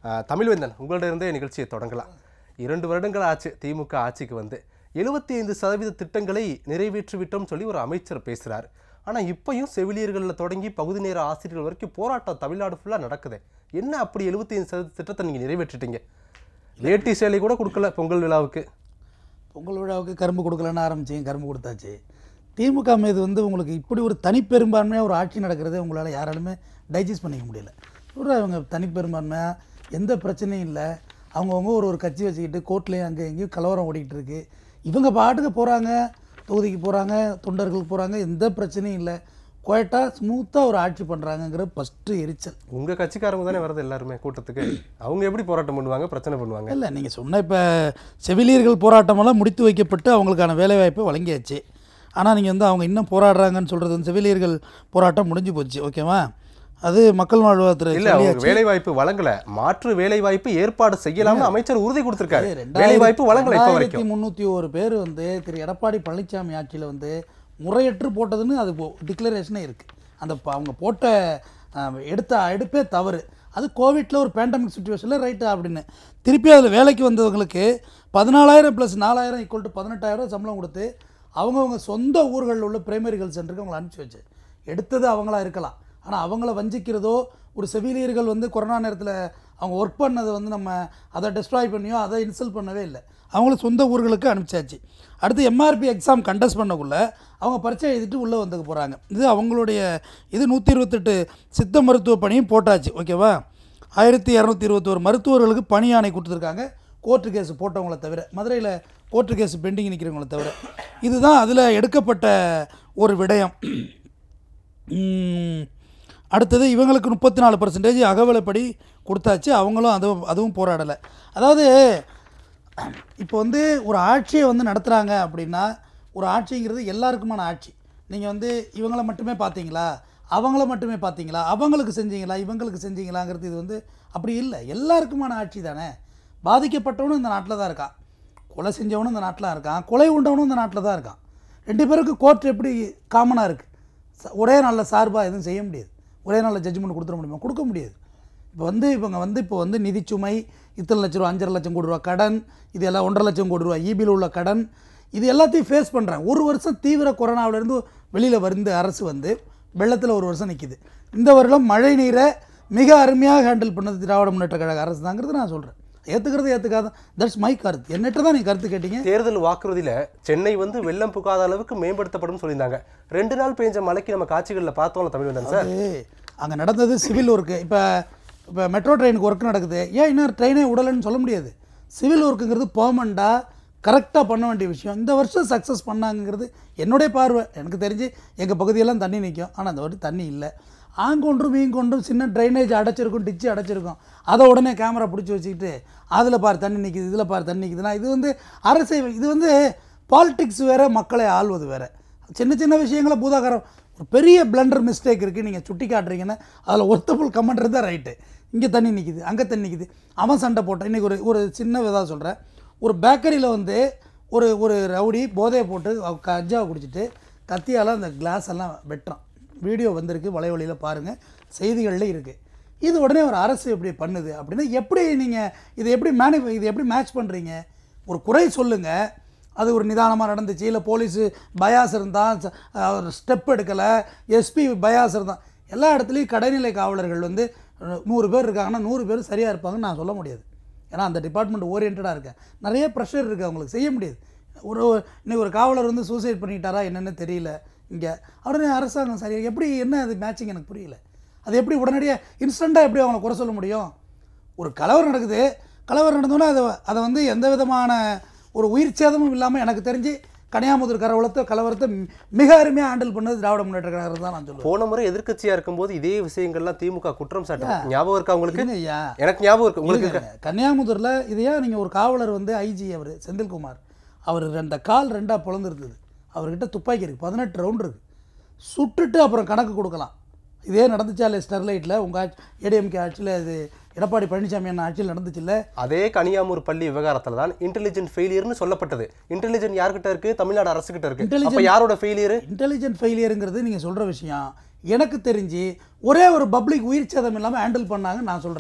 அஹ், தமிழ்வேந்தன் உங்கள்ட்ட இருந்தே நிகழ்ச்சியை தொடங்கலாம் இரண்டு வருடங்கள் ஆச்சு திமுக ஆட்சிக்கு வந்து எழுபத்தி ஐந்து சதவீத திட்டங்களை நிறைவேற்றி விட்டோம்னு சொல்லி ஒரு அமைச்சர் பேசுறாரு ஆனா இப்பயும் செவிலியர்களில் தொடங்கி பகுதி நேர ஆசிரியர்கள் வரைக்கும் போராட்டம் தமிழ்நாடு ஃபுல்லா நடக்குது என்ன அப்படி எழுபத்தி ஐந்து சதவீத திட்டத்தை நீங்க நிறைவேற்றிட்டீங்க வேட்டி சேலை கூட கொடுக்கல பொங்கல் விழாவுக்கு பொங்கல் விழாவுக்கு கரும்பு கொடுக்கலன்னு ஆரம்பிச்சிங்க கரும்பு கொடுத்தாச்சு திமுக மீது வந்து உங்களுக்கு இப்படி ஒரு தனிப்பெரும்பான்மையாக ஒரு ஆட்சி நடக்கிறதே உங்களால் யாராலுமே டைஜஸ்ட் பண்ணிக்க முடியல சொல்கிறா இவங்க தனிப்பெரும்பான்மையாக எந்த பிரச்சனையும் இல்லை அவங்கவுங்க ஒரு ஒரு கட்சி வச்சுக்கிட்டு கோர்ட்லேயும் அங்கே எங்கேயும் கலவரம் ஓடிக்கிட்டு இருக்கு இவங்க பாட்டுக்கு போகிறாங்க தொகுதிக்கு போகிறாங்க தொண்டர்களுக்கு போகிறாங்க எந்த பிரச்சனையும் இல்லை குவாய்ட்டாக ஸ்மூத்தாக ஒரு ஆட்சி பண்ணுறாங்கங்கிற ஃபஸ்ட்டு எரிச்சல் உங்க கட்சிக்காரங்க தானே வருது எல்லாருமே கூட்டத்துக்கு அவங்க எப்படி போராட்டம் பண்ணுவாங்க பிரச்சனை பண்ணுவாங்க இல்லை நீங்கள் சொன்ன இப்போ செவிலியர்கள் போராட்டமெல்லாம் முடித்து வைக்கப்பட்டு அவங்களுக்கான வேலைவாய்ப்பை வழங்கியாச்சு ஆனால் நீங்கள் வந்து அவங்க இன்னும் போராடுறாங்கன்னு சொல்கிறது வந்து செவிலியர்கள் போராட்டம் முடிஞ்சு போச்சு ஓகேவா அது மக்கள் நல்வாழ்வுத்துறை இல்ல அவங்க வேலை வாய்ப்பு வழங்கல மாற்று வேலை வாய்ப்பு ஏற்பாடு செய்யலாம்னு அமைச்சர் உறுதி கொடுத்திருக்காரு வேலை வாய்ப்பு வழங்கல இப்ப வரைக்கும் ரெண்டாயிரத்தி முந்நூற்றி ஒரு பேர் வந்து திரு எடப்பாடி பழனிசாமி ஆட்சியில் வந்து முறையற்று போட்டதுன்னு அது டிக்ளரேஷனே இருக்குது அந்த ப- அவங்க போட்ட அஹ், எடுத்த எடுப்பே தவறு அது கோவிட்டில் ஒரு பேண்டமிக் சுச்சுவேஷனில் ரைட்டு அப்படின்னு திருப்பி அதில் வேலைக்கு வந்தவங்களுக்கு பதினாலாயிரம் ப்ளஸ் நாலாயிரம் ஈக்குவல் டு பதினெட்டாயிரம் சம்பளம் கொடுத்து அவங்கவுங்க சொந்த ஊர்களில் உள்ள பிரைமரி ஹெல்த் சென்டருக்கு அவங்களை அனுப்பிச்சி வச்சு எடுத்தது அவங்களா இருக்கலாம் ஆனால் அவங்கள வஞ்சிக்கிறதோ ஒரு செவிலியர்கள் வந்து கொரோனா நேரத்தில் அவங்க ஒர்க் பண்ணதை வந்து நம்ம அதை டெஸ்ட்ராய் பண்ணியோ அதை இன்சல்ட் பண்ணவே இல்லை அவங்கள சொந்த ஊர்களுக்கு அனுப்பிச்சாச்சு அடுத்து எம்ஆர்பி எக்ஸாம் கண்டஸ்ட் பண்ணக்குள்ள அவங்க பரீட்சை எழுதிட்டு உள்ளே வந்துக்க போகிறாங்க இது அவங்களுடைய இது நூற்றி இருபத்தெட்டு சித்த மருத்துவ பணியும் போட்டாச்சு ஓகேவா ஆயிரத்தி இரநூத்தி இருபத்தோரு மருத்துவர்களுக்கு பணி ஆணை கொடுத்துருக்காங்க கோர்ட்டு கேஸ் போட்டவங்கள தவிர மதுரையில் கோர்ட்டு கேஸ் பெண்டிங் நிற்கிறவங்கள தவிர இதுதான் அதில் எடுக்கப்பட்ட ஒரு விடயம் ம், அடுத்தது இவங்களுக்கு முப்பத்தி நாலு பர்சன்டேஜ் அகவலைப்படி கொடுத்தாச்சு அவங்களும் அதுவும் அதுவும் போராடலை அதாவது இப்போ வந்து ஒரு ஆட்சியை வந்து நடத்துகிறாங்க அப்படின்னா ஒரு ஆட்சிங்கிறது எல்லாருக்குமான ஆட்சி நீங்கள் வந்து இவங்கள மட்டுமே பார்த்தீங்களா அவங்கள மட்டுமே பார்த்தீங்களா அவங்களுக்கு செஞ்சீங்களா இவங்களுக்கு செஞ்சீங்களாங்கிறது இது வந்து அப்படி இல்லை எல்லாருக்குமான ஆட்சி தானே பாதிக்கப்பட்டவனும் இந்த நாட்டில் தான் இருக்கான் கொலை செஞ்சவனும் இந்த நாட்டில் இருக்கான் கொலை உண்டவனும் இந்த நாட்டில் தான் இருக்கான் ரெண்டு பேருக்கு கோர்ட் எப்படி காமனாக இருக்குது ச- ஒரே நாளில் சார்பாக எதுவும் செய்ய முடியாது ஒரே நாளில் ஜட்ஜ்மெண்ட் கொடுத்துட முடியுமா கொடுக்க முடியாது இப்போ வந்து இவங்க வந்து இப்போ வந்து நிதிச்சுமை இத்தனை லட்ச ரூபா அஞ்சரை லட்சம் கோடி ரூபா கடன் இது எல்லாம் ஒன்றரை லட்சம் கோடி ரூபா இபியில் உள்ள கடன் இது எல்லாத்தையும் ஃபேஸ் பண்ணுறாங்க ஒரு வருஷம் தீவிர கொரோனாவிலேருந்து வெளியில் வந்து அரசு வந்து வெள்ளத்தில் ஒரு வருஷம் நிற்கிது இந்த வருடம் மழை நீரை மிக அருமையாக ஹேண்டில் பண்ணது திராவிட முன்னேற்ற கழக அரசு தாங்கிறது நான் சொல்கிறேன் ஏற்றுக்கிறது ஏற்றுக்காத தட்ஸ் மை கருத்து என்னட்ட தான் நீ கருத்து கேட்டீங்க தேர்தல் வாக்குறுதியில சென்னை வந்து வெள்ளம் புகாத அளவுக்கு மேம்படுத்தப்படும் சொல்லியிருந்தாங்க ரெண்டு நாள் பெஞ்ச மழைக்கு நம்ம காட்சிகளில் பார்த்தோம்ல தமிழ்வந்தன் சார் அது அங்கே நடந்தது சிவில் ஒர்க்கு இப்போ இப்போ மெட்ரோ ட்ரெயினுக்கு ஒர்க் நடக்குது ஏன் இன்னும் ட்ரெயினே விடலைன்னு சொல்ல முடியாது சிவில் ஒர்க்குங்கிறது பர்மனெண்ட்டாக கரெக்டாக பண்ண வேண்டிய விஷயம் இந்த வருஷம் சக்ஸஸ் பண்ணாங்கங்கிறது என்னுடைய பார்வை எனக்கு தெரிஞ்சு எங்கள் பகுதியெல்லாம் தண்ணி நிற்கும் ஆனால் அந்த வாட்டி தண்ணி இல்லை ஆங்கொன்றும் வீங்கொன்றும் சின்ன ட்ரைனேஜ் அடைச்சிருக்கும் டிச்சு அடைச்சிருக்கும் அதை உடனே கேமரா பிடிச்சி வச்சுக்கிட்டு அதில் பார் தண்ணி நிற்கிது இதில் பார் தண்ணி நிற்குதுன்னா இது வந்து அரசை இது வந்து பாலிடிக்ஸ் வேறு மக்களை ஆள்வது வேறு சின்ன சின்ன விஷயங்களை பூதாகரம் ஒரு பெரிய பிளண்டர் மிஸ்டேக் இருக்குது நீங்கள் சுட்டி காட்டுறீங்கன்னா அதில் ஒர்த்தபுள் கமெண்ட் இருந்தால் ரைட்டு இங்கே தண்ணி நிற்கிது அங்கே தண்ணி நிற்கிது அவன் சண்டை போட்டான் இன்றைக்கி ஒரு ஒரு சின்ன இதாக சொல்கிறேன் ஒரு பேக்கரியில் வந்து ஒரு ஒரு ரவுடி போதையை போட்டு அவ கஞ்சாவை குடிச்சிட்டு கத்தியால் அந்த கிளாஸ் எல்லாம் வெட்டுறான் வீடியோ வந்திருக்கு வலைவழியில் பாருங்கள் செய்திகளில் இருக்குது இது உடனே ஒரு அரசு எப்படி பண்ணுது அப்படின்னா எப்படி நீங்கள் இதை எப்படி மேனி இது எப்படி மேட்ச் பண்ணுறீங்க ஒரு குறை சொல்லுங்கள் அது ஒரு நிதானமாக நடந்துச்சு இல்லை போலீஸு பயாஸ் இருந்தால் ஸ்டெப் எடுக்கலை எஸ்பி பயாஸ் இருந்தான் எல்லா இடத்துலையும் கடைநிலை காவலர்கள் வந்து அஹ், நூறு பேர் இருக்காங்கன்னா நூறு பேர் சரியாக இருப்பாங்கன்னு நான் சொல்ல முடியாது ஏன்னா அந்த டிபார்ட்மெண்ட் ஓரியன்டாக இருக்கேன் நிறைய ப்ரெஷர் இருக்குது அவங்களுக்கு செய்ய முடியாது ஒரு இன்னைக்கு ஒரு காவலர் வந்து சூசைட் பண்ணிட்டாரா என்னன்னு தெரியல இங்கே உடனே அரசாங்கம் சரியா எப்படி என்ன அது மேட்சிங் எனக்கு புரியல அது எப்படி உடனடியாக இன்ஸ்டண்ட்டாக எப்படி அவங்கள குறை சொல்ல முடியும் ஒரு கலவரம் நடக்குது கலவரம் நடந்தோன்னே அதை அதை வந்து எந்த விதமான ஒரு உயிர் சேதமும் இல்லாமல் எனக்கு தெரிஞ்சு கனியாமுதூர் கரவலத்தை கலவரத்தை மி- மிக அருமையாக ஹேண்டில் பண்ணது திராவிட முன்னேற்ற கழகம் தான் நான் சொல்லுவேன் போன முறை எதிர்க்கட்சியா இருக்கும்போது இதே விஷயங்கள்லாம் திமுக குற்றம் சாட்டும் ஞாபகம் இருக்கா உங்களுக்கு இருங்க ஐயா எனக்கு ஞாபகம் இருக்கு உங்களுக்கு இருக்கா? இருங்க. கன்னியாகுமரியில் இதையா நீங்கள் ஒரு காவலர் வந்து ஐஜி அவர் செந்தில்குமார் அவர் ரெண்ட கால் ரெண்டாக பிளந்துருந்தது அவர்கிட்ட துப்பாக்கி இருக்குது பதினெட்டு ரவுண்ட் இருக்குது சுட்டுட்டு அப்புறம் கணக்கு கொடுக்கலாம் இதே நடந்துச்சா இல்லை ஸ்டெர்லைட்டில் உங்கள் ஆட்சி ஏடிஎம்கே ஆட்சியில் இது எடப்பாடி பழனிசாமி அண்ணன் ஆட்சியில் நடந்துச்சுல்ல அதே கனியாமூர் பள்ளி விவகாரத்துல தான் இன்டெலிஜென்ட் ஃபெயிலியர்னு சொல்லப்பட்டது இன்டெலிஜென்ட் யார்கிட்ட இருக்கு தமிழ்நாடு அரசு கிட்ட இருக்கு அப்ப Intelligent- யாரோட ஃபெயிலியர் இன்டெலிஜென்ட் ஃபெயிலியருங்கிறது நீங்கள் சொல்கிற விஷயம் எனக்கு தெரிஞ்சு ஒரே ஒரு பப்ளிக் உயிர் சேதம் இல்லாமல் ஹேண்டில் பண்ணாங்கன்னு நான் சொல்கிறேன்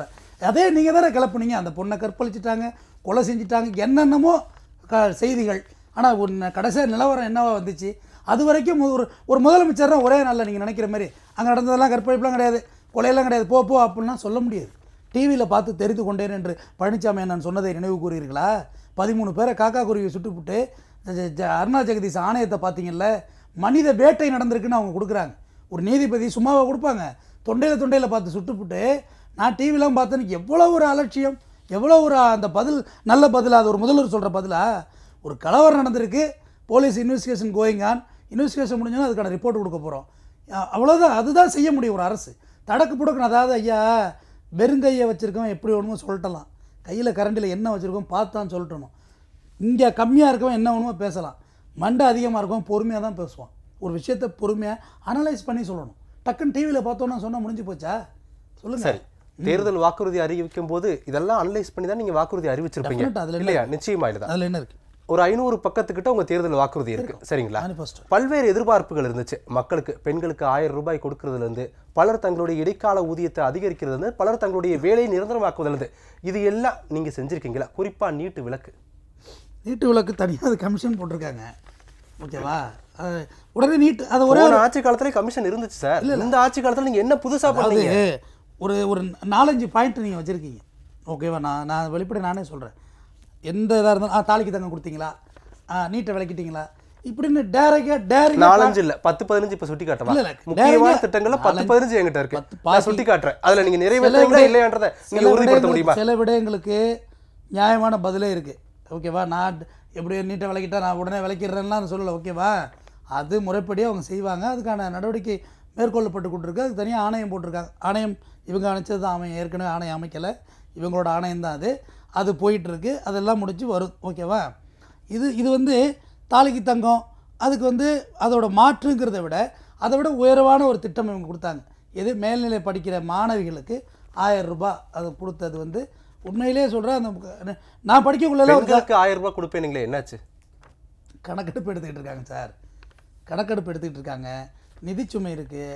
அதே நீங்கள் தானே கிளப்புனீங்க அந்த பொண்ணை கற்பழிச்சிட்டாங்க கொலை செஞ்சிட்டாங்க என்னென்னமோ க செய்திகள் ஆனால் ஒரு கடைசியாக நிலவரம் என்னவா வந்துச்சு அது வரைக்கும் ஒரு ஒரு முதலமைச்சர் ஒரே நாளில் நீங்கள் நினைக்கிற மாதிரி அங்கே நடந்ததெல்லாம் கற்பழிப்புலாம் கிடையாது கொலையெல்லாம் கிடையாது போ போ அப்படின்னா சொல்ல முடியாது டிவியில் பார்த்து தெரிந்து கொண்டேன் என்று பழனிசாமி நான் சொன்னதை நினைவு கூறுகிறீர்களா பதிமூணு பேரை காக்கா குருவியை சுட்டுப்புட்டு ஜ- ஜ- அருணா ஜெகதீஷ் ஆணையத்தை பார்த்தீங்கல்ல மனித வேட்டை நடந்திருக்குன்னு அவங்க கொடுக்குறாங்க ஒரு நீதிபதி சும்மாவா கொடுப்பாங்க தொண்டையில் தொண்டையில் பார்த்து சுட்டுப்புட்டு நான் டிவிலாம் பார்த்தேன்னு எவ்வளோ ஒரு அலட்சியம் எவ்வளோ ஒரு அந்த பதில் நல்ல பதிலா அது ஒரு முதல்வர் சொல்கிற பதிலா ஒரு கலவரம் நடந்திருக்கு police investigation going on investigation முடிஞ்சோன்னா அதுக்கான ரிப்போர்ட் கொடுக்க போகிறோம் அவ்வளோதான் அதுதான் செய்ய முடியும் ஒரு அரசு தடக்கு புடக்குன்னு அதாவது ஐயா வெறுங்கையை வச்சுருக்கவன் எப்படி வேணுமோ சொல்லட்டலாம் கையில் கரண்டில் என்ன வச்சுருக்கோம் பார்த்தான்னு சொல்லட்டணும் இங்கே கம்மியாக இருக்கவன் என்ன வேணுமோ பேசலாம் மண்டை அதிகமாக இருக்கவன் பொறுமையாக தான் பேசுவான் ஒரு விஷயத்தை பொறுமையாக அனலைஸ் பண்ணி சொல்லணும் டக்குன்னு டிவியில் பார்த்தோன்னா சொன்னால் முடிஞ்சு போச்சா சொல்லுங்கள் சரி தேர்தல் வாக்குறுதி அறிவிக்கும் போது இதெல்லாம் அனலைஸ் பண்ணி தான் நீங்க வாக்குறுதி அறிவிச்சிருப்பீங்க Definite, அதுல இல்லையா நிச்சயமா இல்லதான் அதில் என்ன இருக்குது ஒரு ஐநூறு பக்கத்துக்கிட்ட உங்க தேர்தல் வாக்குறுதி இருக்கு சரிங்களா மேனிஃபெஸ்டோ பல்வேறு எதிர்பார்ப்புகள் இருந்துச்சு மக்களுக்கு பெண்களுக்கு ஆயிரம் ரூபாய் கொடுக்கறதுல இருந்து பலர் தங்களுடைய இடைக்கால ஊதியத்தை அதிகரிக்கிறதுல இருந்து பலர் தங்களுடைய வேலையை நிரந்தரமாக்குவதுல இருந்து இது எல்லாம் நீங்க செஞ்சிருக்கீங்களா குறிப்பா நீட்டு விளக்கு நீட்டு விளக்கு தனியாக அது கமிஷன் போட்டிருக்காங்க ஓகேவா அது உடனே நீட்டு அது ஒரே போன ஆட்சி காலத்துல கமிஷன் இருந்துச்சு சார் இந்த ஆட்சி காலத்துல நீங்க என்ன புதுசா அதாவது பண்ணீங்க ஒரு ஒரு நாலஞ்சு பாயிண்ட் நீங்கள் வச்சுருக்கீங்க ஓகேவா நான் நான் வெளிப்படை நானே சொல்கிறேன் எந்த இதாக இருந்தாலும் ஆ தாலிக்கு தங்கம் கொடுத்தீங்களா ஆ நீட்டை விளக்கிட்டீங்களா இப்படின்னு டேரக்டாக டேரக்டாக நாலஞ்சு இல்ல பத்து பதினஞ்சு இப்ப சுட்டி காட்டவா இல்ல, இல்ல. முக்கியமான direct- திட்டங்கள்ல பத்து நாலஞ்சு- பதினஞ்சு என்கிட்ட இருக்கு பத்து, நான் பாக்கி- சுட்டி காட்டுறேன் அதுல நீங்க சில நிறைவேற்றீங்களா விடய- இல்லையான்றத நீங்க சில உறுதிப்படுத்த விடயங்களுக்கு- முடியுமா சில விடயங்களுக்கு நியாயமான பதிலே இருக்குது ஓகேவா நான் எப்படி நீட்டை விளக்கிட்டா நான் உடனே விளக்கிடுறேன்லாம் சொல்லலை ஓகேவா அது முறைப்படி அவங்க செய்வாங்க அதுக்கான நடவடிக்கை மேற்கொள்ளப்பட்டு கொண்டிருக்கு அதுக்கு தனியாக ஆணையம் போட்டிருக்காங்க ஆணையம் இவங்க அணைச்சது தான் அவன் ஏற்கனவே ஆணையம் அமைக்கலை இவங்களோட ஆணையம் தான் அது அது போயிட்டுருக்கு அதெல்லாம் முடிச்சு வரும் ஓகேவா இது இது வந்து தாலிக்கு தங்கம் அதுக்கு வந்து அதோட மாற்றுங்கிறத விட அதை விட உயர்வான ஒரு திட்டம் இவங்க கொடுத்தாங்க எது மேல்நிலை படிக்கிற மாணவிகளுக்கு ஆயிரம் ரூபாய் அது கொடுத்தது வந்து உண்மையிலேயே சொல்கிறேன் அந்த நான் படிக்கக்குள்ள பெண்களுக்கு ஆயிரம் ரூபாய் கொடுப்பேனுங்களே என்னாச்சு கணக்கெடுப்பு எடுத்துக்கிட்டு இருக்காங்க சார் கணக்கெடுப்பு எடுத்துக்கிட்டு இருக்காங்க நிதிச்சுமை இருக்குது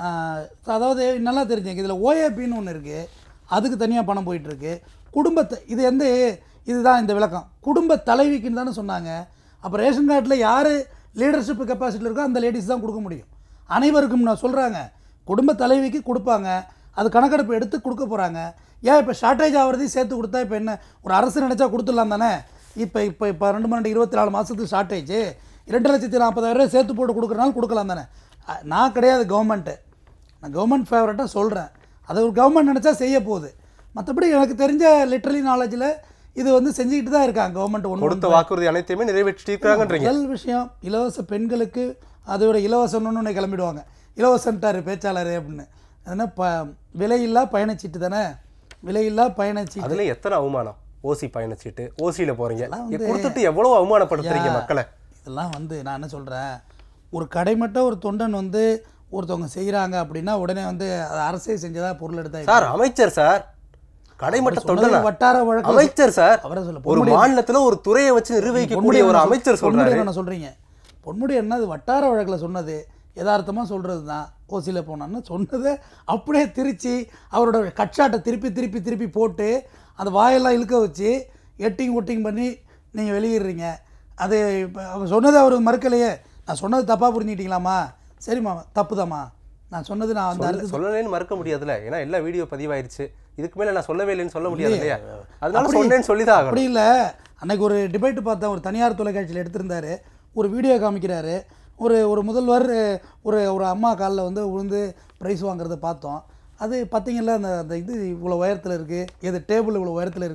அதாவது நல்லா தெரிஞ்சுங்க இதில் ஓஏபின்னு ஒன்று இருக்குது அதுக்கு தனியாக பணம் போயிட்டுருக்கு குடும்பத்தை இது எந்த இதுதான் இந்த விளக்கம் குடும்ப தலைவிக்குன்னு தானே சொன்னாங்க அப்போ ரேஷன் கார்டில் யார் லீடர்ஷிப் கெப்பாசிட்டி இருக்கோ அந்த லேடிஸ் தான் கொடுக்க முடியும் அனைவருக்கும் நான் சொல்கிறாங்க குடும்ப தலைவிக்கு கொடுப்பாங்க அது கணக்கெடுப்பு எடுத்து கொடுக்க போகிறாங்க ஏன் இப்போ ஷார்ட்டேஜ் ஆகிறதையும் சேர்த்து கொடுத்தா இப்போ என்ன ஒரு அரசு நினச்சா கொடுத்துடலாம் தானே இப்போ இப்போ இப்போ ரெண்டு பன்னெண்டு இருபத்தி நாலு மாதத்துக்கு ஷார்ட்டேஜ் ரெண்டு லட்சத்தி நாற்பதாயிரம் ரூபாய் சேர்த்து போட்டு கொடுக்குறனால கொடுக்கலாம் தானே அ, நான் கிடையாது கவர்மெண்ட்டு நான் கவர்மெண்ட் ஃபேவரட்டாக சொல்கிறேன் அதை ஒரு கவர்மெண்ட் நினச்சா செய்ய போகுது மற்றபடி எனக்கு தெரிஞ்ச லிட்ரலி நாலேஜில் இது வந்து செஞ்சுக்கிட்டு தான் இருக்காங்க கவர்மெண்ட் ஒன்று கொடுத்த வாக்குறுதி அனைத்தையுமே நிறைவேற்றிருக்காங்கன்றீங்க முதல் விஷயம் இலவச பெண்களுக்கு அதோட இலவசம்னு ஒன்று கிளம்பிடுவாங்க இலவசன்ட்டார் பேச்சாளர் அப்படின்னு அதனால் ப விலையில்லா பயணச்சீட்டு தானே விலையில்லா பயணச்சீட்டு அதுல எத்தனை அவமானம் ஓசி பயணச்சீட்டு ஓசியில போறீங்க இதெல்லாம் இங்க கொடுத்துட்டு எவ்வளவு அவமானப்படுத்துறீங்க ஐயா, மக்களை இதெல்லாம் வந்து நான் என்ன சொல்கிறேன் ஒரு கடைமட்ட ஒரு தொண்டன் வந்து ஒருத்தவங்க செய்கிறாங்க அப்படின்னா உடனே வந்து அது அரசே செஞ்சதா பொருள் எடுத்தா சார் அமைச்சர் சார் கடைமட்ட தொண்டனா வட்டார வழக்கு அமைச்சர் சார் அவரை சொல்ல ஒரு மாநிலத்துல ஒரு துறையை வச்சு நிர்வகிக்கக்கூடிய ஒரு அமைச்சர் சொல்றாரு என்ன சொல்கிறீங்க பொன்முடி என்ன அது வட்டார வழக்கில் சொன்னது யதார்த்தமாக சொல்கிறது தான் ஓசியில் போனான்னு சொன்னதை அப்படியே திரிச்சு அவரோட கட்சாட்டை திருப்பி திருப்பி திருப்பி போட்டு அந்த வாயெல்லாம் இழுக்க வச்சு எட்டிங் ஒட்டிங் பண்ணி நீங்கள் வெளியிடுறீங்க அது இப்போ அவர் சொன்னது அவர் மறுக்கலையே நான் சொன்னது தப்பாக புரிஞ்சுக்கிட்டீங்களாம்மா சரிம்மா தப்புதாம்மா நான் சொன்னது நான் அந்த சொல்ல- சொல்லலைன்னு மறுக்க முடியாதுல்ல ஏன்னா எல்லா வீடியோ பதிவாயிருச்சு இதுக்கு மேல நான் சொல்லவே இல்லைன்னு சொல்ல முடியாது இல்லையா அதனால அப்படி- சொன்னேன்னு சொல்லிதான் ஆகணும் அப்படி இல்லை அன்னைக்கு ஒரு டிபேட் பார்த்தேன் ஒரு தனியார் தொலைக்காட்சியில் எடுத்திருந்தாரு ஒரு வீடியோ காமிக்கிறாரு ஒரு ஒரு முதல்வர் ஒரு ஒரு அம்மா காலில் வந்து விழுந்து ப்ரைஸ் வாங்குறத பார்த்தோம் அது பார்த்தீங்கல்ல அந்த அந்த இது இவ்வளோ உயரத்தில் இருக்குது இது டேபிள் இவ்வளோ உயரத்தில்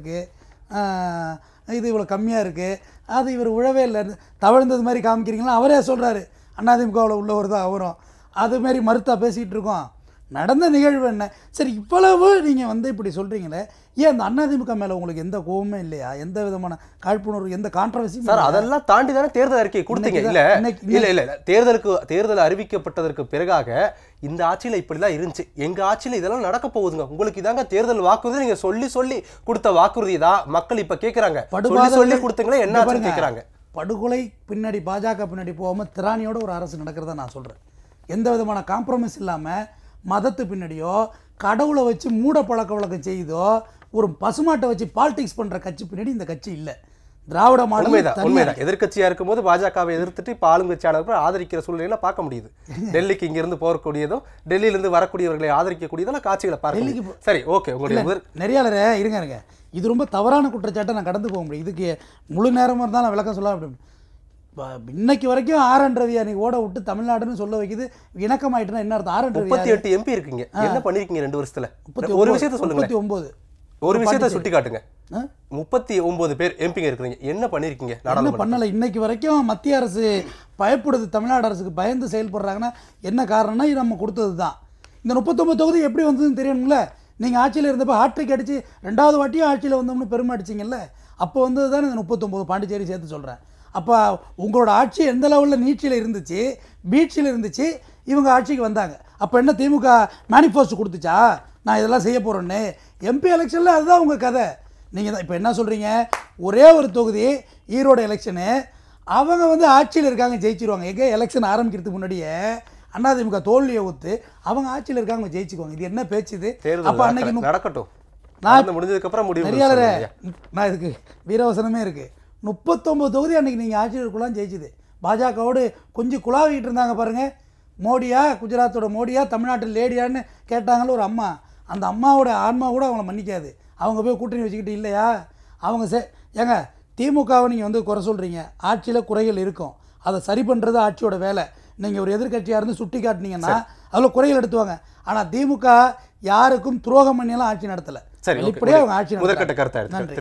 இருக்குது இது இவ்வளோ கம்மியாக இருக்குது அது இவர் உழவே இல்லை தவழ்ந்தது மாதிரி காமிக்கிறீங்களா அவரே சொல்கிறாரு அதிமுகவில் உள்ளவர் தான் அவரும் அது மாதிரி மறுத்தா பேசிகிட்டு இருக்கோம் நடந்த நிகழ்வு என்ன சரி இவ்வளவு நீங்கள் வந்து இப்படி சொல்கிறீங்களே ஏன் அந்த அதிமுக மேலே உங்களுக்கு எந்த கோவமே இல்லையா எந்த விதமான காழ்ப்புணர்வு எந்த கான்ட்ரவர்சியும் சார் அதெல்லாம் தாண்டி தானே தேர்தல் அறிக்கை கொடுத்தீங்க இன்னைக்கு இல்ல தான், இன்னைக்கு- இல்ல இல்ல இல்ல தேர்தலுக்கு தேர்தல் அறிவிக்கப்பட்டதற்கு பிறகாக இந்த ஆட்சியில இப்படிலாம் இருந்துச்சு எங்க ஆட்சியில இதெல்லாம் நடக்க போகுதுங்க உங்களுக்கு இதாங்க தேர்தல் வாக்குறுதி நீங்க சொல்லி சொல்லி கொடுத்த வாக்குறுதி தான் மக்கள் இப்ப கேக்குறாங்க சொல்லி படுபாதக- சொல்லி கொடுத்தீங்களே என்ன இங்க ஆச்சுன்னு பாருங்க, கேக்குறாங்க படுகொலை பின்னாடி பாஜக பின்னாடி போகாமல் திராணியோட ஒரு அரசு நடக்கிறதா நான் சொல்கிறேன் எந்த விதமான காம்ப்ரமைஸ் இல்லாமல் மதத்து பின்னாடியோ கடவுளை வச்சு மூட பழக்க வழக்கம் செய்தோ ஒரு பசுமாட்டை வச்சு பாலிடிக்ஸ் பண்ற கட்சி பின்னாடி இந்த கட்சி இல்ல திராவிட மாடல் உண்மைதான் தனியா உண்மைதான் எதிர்க்கட்சியா இருக்கும்போது பாஜகவை எதிர்த்துட்டு இப்ப ஆளுங்கட்சியான அப்புறம் ஆதரிக்கிற சூழ்நிலையில பார்க்க முடியுது டெல்லிக்கு இங்க இருந்து போகக்கூடியதும் டெல்லியில இருந்து வரக்கூடியவர்களை ஆதரிக்கக்கூடியதெல்லாம் காட்சிகளை பார்க்க டெல்லிக்கு முடியுது. சரி ஓகே உங்களுடைய முதல் நெறியாளரே இருங்க இருங்க இது ரொம்ப தவறான குற்றச்சாட்டை நான் கடந்து போக முடியும் இதுக்கு முழு நேரமாக இருந்தால் நான் விளக்கம் சொல்ல அப்படி இப்ப இன்னைக்கு வரைக்கும் ஆர் என் ரவி அன்னைக்கு ஓட விட்டு தமிழ்நாடுன்னு சொல்ல வைக்குது இணக்கமாயிட்டுனா என்ன அர்த்தம் ஆர் என் ரவி முப்பத்தி எட்டு எம்பி இருக்கீங்க என்ன பண்ணிருக்கீங்க ரெண்டு வருஷத்துல ஒரு விஷயத்த சொல்லுங்க முப்பத்தி ஒன்பது ஒரு விஷயத்த சுட்டி காட்டுங்க ஆ? முப்பத்தி ஒன்பது பேர் எம்பிங்க இருக்கிறீங்க என்ன பண்ணிருக்கீங்க என்ன நாடாளுமன்ற பண்ணலை இன்னைக்கு வரைக்கும் மத்திய அரசு பயப்படுது தமிழ்நாடு அரசுக்கு பயந்து செயல்படுறாங்கன்னா என்ன காரணம்னா இது நம்ம கொடுத்தது தான் இந்த முப்பத்தொம்பது தொகுதி எப்படி வந்ததுன்னு தெரியணும்ல நீங்கள் ஆட்சியில் இருந்தப்போ ஹாட்ரிக் அடிச்சு ரெண்டாவது வாட்டியும் ஆட்சியில் வந்தோம்னு பெருமை அடிச்சிங்கல்ல அப்போ வந்தது தானே இந்த முப்பத்தொம்பது பாண்டிச்சேரி சேர்த்து சொல்கிறேன் அப்போ உங்களோட ஆட்சி எந்த லெவலில் நீட்சியில் இருந்துச்சு பீச்சில் இருந்துச்சு இவங்க ஆட்சிக்கு வந்தாங்க அப்போ என்ன திமுக மேனிஃபெஸ்டோ கொடுத்துச்சா நான் இதெல்லாம் செய்ய போகிறேன்னு எம்பி எலெக்ஷனில் அதுதான் உங்கள் கதை நீங்கள் தான் இப்போ என்ன சொல்கிறீங்க ஒரே ஒரு தொகுதி ஈரோடு எலெக்ஷனு அவங்க வந்து ஆட்சியில் இருக்காங்க ஜெயிச்சிருவாங்க எங்கே எலெக்ஷன் ஆரம்பிக்கிறதுக்கு முன்னாடியே அதிமுக தோல்வியை ஒத்து அவங்க ஆட்சியில் இருக்காங்க அவங்க ஜெயிச்சுக்குவாங்க இது என்ன பேச்சு இது தேர்தல் அப்போ அன்னைக்கு நடக்கல. நு- நடக்கட்டும் நான் நடந்து முடிஞ்சதுக்கு அப்புறம் முடிவு நெறியாளரே சொல்லுங்க. நான் இதுக்கு வீரவசனமே இருக்கு முப்பத்தொம்பது தொகுதி அன்னைக்கு நீங்கள் ஆட்சியில் இருக்கலாம் ஜெயிச்சுது பாஜகவோடு கொஞ்சம் குழாவிக்கிட்டு இருந்தாங்க பாருங்க மோடியா குஜராத்தோட மோடியா தமிழ்நாட்டு லேடியான்னு கேட்டாங்களோ ஒரு அம்மா அந்த அம்மாவோட ஆன்மா கூட அவங்கள மன்னிக்காது அவங்க போய் கூட்டணி வச்சுக்கிட்டு இல்லையா அவங்க சே ஏங்க திமுகவை நீங்கள் வந்து குறை சொல்கிறீங்க ஆட்சியில் குறைகள் இருக்கும் அதை சரி பண்ணுறது ஆட்சியோட வேலை நீங்கள் ஒரு எதிர்க்கட்சியாக இருந்து சுட்டி காட்டினீங்கன்னா அதில் குறைகள் எடுத்துவாங்க ஆனால் திமுக யாருக்கும் துரோகம் பண்ணியெல்லாம் ஆட்சி நடத்தலை சரி வெளிப்படையாக அவங்க ஆட்சி முதற்கட்ட நடத்துறாங்க. கருத்தை எடுத்து நன்றி